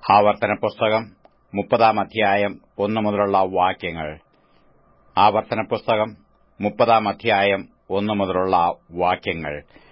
ആവർത്തന പുസ്തകം മുപ്പതാം അധ്യായം ഒന്നു മുതലുള്ള വാക്യങ്ങൾ ആവർത്തന പുസ്തകം മുപ്പതാം അധ്യായം ഒന്നു മുതലുള്ള വാക്യങ്ങൾ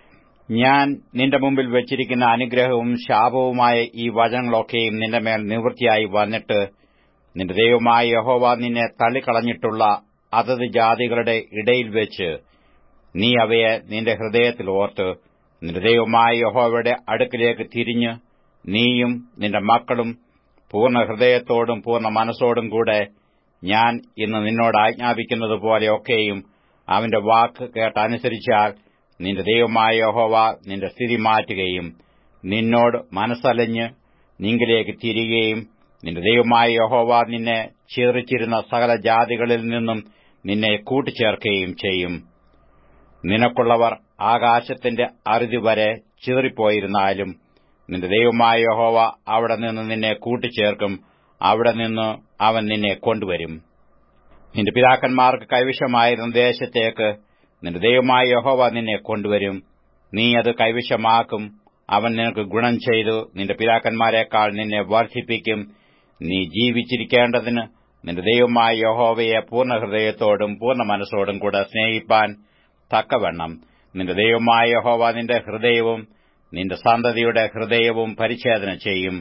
ഞാൻ നിന്റെ മുമ്പിൽ വെച്ചിരിക്കുന്ന അനുഗ്രഹവും ശാപവുമായ ഈ വചനങ്ങളൊക്കെയും നിന്റെ മേൽ നിവൃത്തിയായി വന്നിട്ട് നിന്റെ ദൈവമായ യഹോവ നിന്നെ തള്ളിക്കളഞ്ഞിട്ടുള്ള അതത് ജാതികളുടെ ഇടയിൽ വെച്ച് നീ അവയെ നിന്റെ ഹൃദയത്തിൽ ഓർത്ത് നിന്റെ ദൈവമായ യഹോവയുടെ അടുക്കിലേക്ക് തിരിഞ്ഞ് നീയും നിന്റെ മക്കളും പൂർണ്ണ ഹൃദയത്തോടും പൂർണ്ണ മനസ്സോടും കൂടെ ഞാൻ ഇന്ന് നിന്നോട് ആജ്ഞാപിക്കുന്നതുപോലെയൊക്കെയും അവന്റെ വാക്ക് കേട്ടനുസരിച്ചാൽ നിന്റെ ദൈവമായ യഹോവ നിന്റെ സ്ഥിതി മാറ്റുകയും നിന്നോട് മനസ്സലഞ്ഞ് നിങ്കിലേക്ക് തിരികെയും നിന്റെ ദൈവമായ യഹോവ നിന്നെ ചിതറിച്ചിരുന്ന സകല ജാതികളിൽ നിന്നും നിന്നെ കൂട്ടിച്ചേർക്കുകയും ചെയ്യും നിനക്കുള്ളവർ ആകാശത്തിന്റെ അറുതി വരെ ചിതറിപ്പോയിരുന്നാലും നിന്റെ ദൈവമായ യഹോവ അവിടെ നിന്ന് നിന്നെ കൂട്ടിച്ചേർക്കും അവിടെ നിന്ന് അവൻ നിന്നെ കൊണ്ടുവരും നിന്റെ പിതാക്കന്മാർക്ക് കൈവശമായിരുന്ന ദേശത്തേക്ക് നിന്റെ ദൈവമായ യഹോവ നിന്നെ കൊണ്ടുവരും നീ അത് കൈവശമാക്കും അവൻ നിനക്ക് ഗുണം ചെയ്തു നിന്റെ പിതാക്കന്മാരെക്കാൾ നിന്നെ വർദ്ധിപ്പിക്കും നീ ജീവിച്ചിരിക്കേണ്ടതിന് നിന്റെ ദൈവമായ യഹോവയെ പൂർണ്ണ ഹൃദയത്തോടും പൂർണ്ണ മനസ്സോടും കൂടെ സ്നേഹിപ്പാൻ തക്കവണ്ണം നിന്റെ ദൈവമായ യഹോവ നിന്റെ ഹൃദയവും നിന്റെ സന്തതിയുടെ ഹൃദയവും പരിച്ഛേദന ചെയ്യും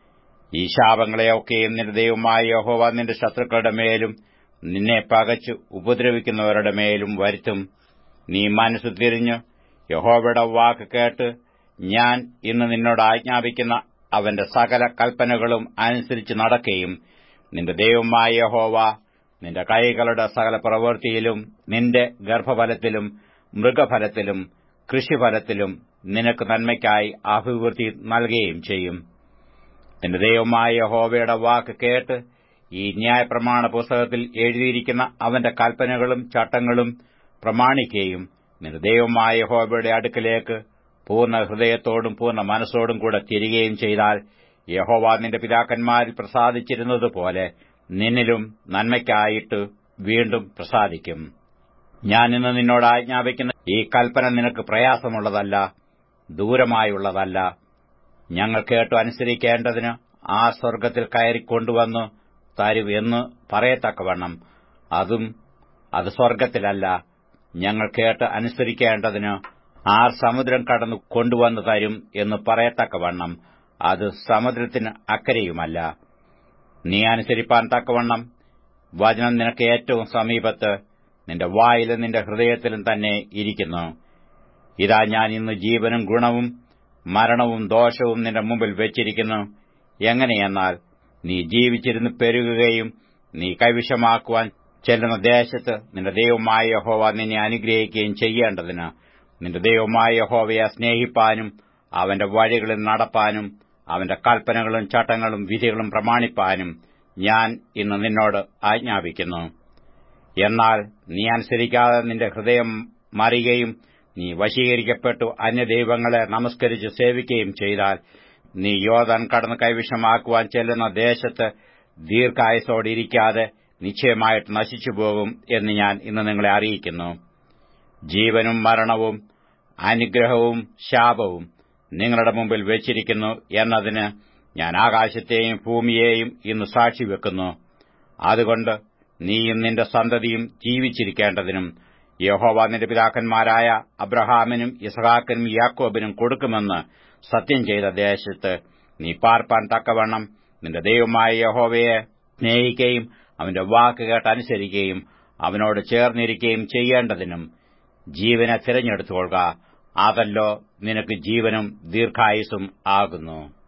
ഈ ശാപങ്ങളെയൊക്കെയും നിന്റെ ദൈവമായ യഹോവ നിന്റെ ശത്രുക്കളുടെ മേലും നിന്നെ പകച്ചു ഉപദ്രവിക്കുന്നവരുടെ മേലും വരുത്തും നീ മനസ്സ് തിരിഞ്ഞ് യഹോവയുടെ വാക്ക് കേട്ട് ഞാൻ ഇന്ന് നിന്നോട് ആജ്ഞാപിക്കുന്ന അവന്റെ സകല കൽപ്പനകളും അനുസരിച്ച് നടക്കുകയും നിന്റെ ദൈവമായ യഹോവ നിന്റെ കൈകളുടെ സകല പ്രവൃത്തിയിലും നിന്റെ ഗർഭഫലത്തിലും മൃഗഫലത്തിലും കൃഷിഫലത്തിലും നിനക്ക് നന്മയ്ക്കായി അഭിവൃദ്ധി നൽകുകയും ചെയ്യും നിന്റെ ദൈവമായ യഹോവയുടെ വാക്ക് കേട്ട് ഈ ന്യായപ്രമാണ പുസ്തകത്തിൽ എഴുതിയിരിക്കുന്ന അവന്റെ കൽപ്പനകളും ചട്ടങ്ങളും പ്രമാണിക്കുകയും നിന്റെ ദൈവമായ യഹോവയുടെ അടുക്കലേക്ക് പൂർണ്ണ ഹൃദയത്തോടും പൂർണ്ണ മനസ്സോടും കൂടെ തിരികെയും ചെയ്താൽ യഹോവ നിന്റെ പിതാക്കന്മാരിൽ പ്രസാദിച്ചിരുന്നതുപോലെ നിന്നിലും നന്മയ്ക്കായിട്ട് വീണ്ടും പ്രസാദിക്കും ഞാൻ ഇന്ന് നിന്നോട് ആജ്ഞാപിക്കുന്ന ഈ കൽപ്പന നിനക്ക് പ്രയാസമുള്ളതല്ല ദൂരമായുള്ളതല്ല ഞങ്ങൾ കേട്ടു അനുസരിക്കേണ്ടതിന് ആ സ്വർഗ്ഗത്തിൽ കയറിക്കൊണ്ടുവന്ന് തരും എന്ന് പറയത്തക്കവണ്ണം അതും അത് സ്വർഗ്ഗത്തിലല്ല ഞങ്ങൾ കേട്ട് അനുസരിക്കേണ്ടതിന് ആർ സമുദ്രം കടന്നു കൊണ്ടുവന്ന് തരും എന്ന് പറയത്തക്കവണ്ണം അത് സമുദ്രത്തിന് അക്കരെയുമല്ല നീ അനുസരിപ്പാൻ തക്കവണ്ണം വചനം നിനക്ക് ഏറ്റവും സമീപത്ത് നിന്റെ വായിലും നിന്റെ ഹൃദയത്തിലും തന്നെ ഇരിക്കുന്നു ഇതാ ഞാൻ ഇന്ന് ജീവനും ഗുണവും മരണവും ദോഷവും നിന്റെ മുമ്പിൽ വെച്ചിരിക്കുന്നു എങ്ങനെയെന്നാൽ നീ ജീവിച്ചിരുന്ന് പെരുകുകയും നീ കൈവിഷമാക്കുവാൻ ചെല്ലുന്ന ദേശത്ത് നിന്റെ ദൈവമായ യഹോവ നിന്നെ അനുഗ്രഹിക്കുകയും ചെയ്യേണ്ടതിന് നിന്റെ ദൈവമായ യഹോവയെ സ്നേഹിപ്പാനും അവന്റെ വഴികളിൽ നടപ്പാനും അവന്റെ കൽപ്പനകളും ചട്ടങ്ങളും വിധികളും പ്രമാണിപ്പാനും ഞാൻ ഇന്ന് നിന്നോട് ആജ്ഞാപിക്കുന്നു എന്നാൽ നീ അനുസരിക്കാതെ നിന്റെ ഹൃദയം മറിയുകയും നീ വശീകരിക്കപ്പെട്ടു അന്യദൈവങ്ങളെ നമസ്കരിച്ച് സേവിക്കുകയും ചെയ്താൽ നീ യോധൻ കടന്ന് കൈവിഷമാക്കുവാൻ ചെല്ലുന്ന ദേശത്ത് ദീർഘായുസോടിരിക്കാതെ നിശ്ചയമായിട്ട് നശിച്ചുപോകും എന്ന് ഞാൻ ഇന്ന് നിങ്ങളെ അറിയിക്കുന്നു ജീവനും മരണവും അനുഗ്രഹവും ശാപവും നിങ്ങളുടെ മുമ്പിൽ വെച്ചിരിക്കുന്നു എന്നതിന് ഞാൻ ആകാശത്തെയും ഭൂമിയെയും ഇന്ന് സാക്ഷിവെക്കുന്നു അതുകൊണ്ട് നീയും നിന്റെ സന്തതിയും ജീവിച്ചിരിക്കേണ്ടതിനും യഹോവ നിന്റെ പിതാക്കന്മാരായ അബ്രഹാമിനും ഇസഹാക്കിനും യാക്കോബിനും കൊടുക്കുമെന്ന് സത്യം ചെയ്ത ദേശത്ത് നീ പാർപ്പാൻ തക്കവണ്ണം നിന്റെ ദൈവമായ യഹോവയെ സ്നേഹിക്കുകയും അവന്റെ വാക്ക് കേട്ടനുസരിക്കുകയും അവനോട് ചേർന്നിരിക്കുകയും ചെയ്യേണ്ടതിനും ജീവനെ തിരഞ്ഞെടുത്തുകൊള്ളുക അതല്ലോ നിനക്ക് ജീവനും ദീർഘായുസും ആകുന്നു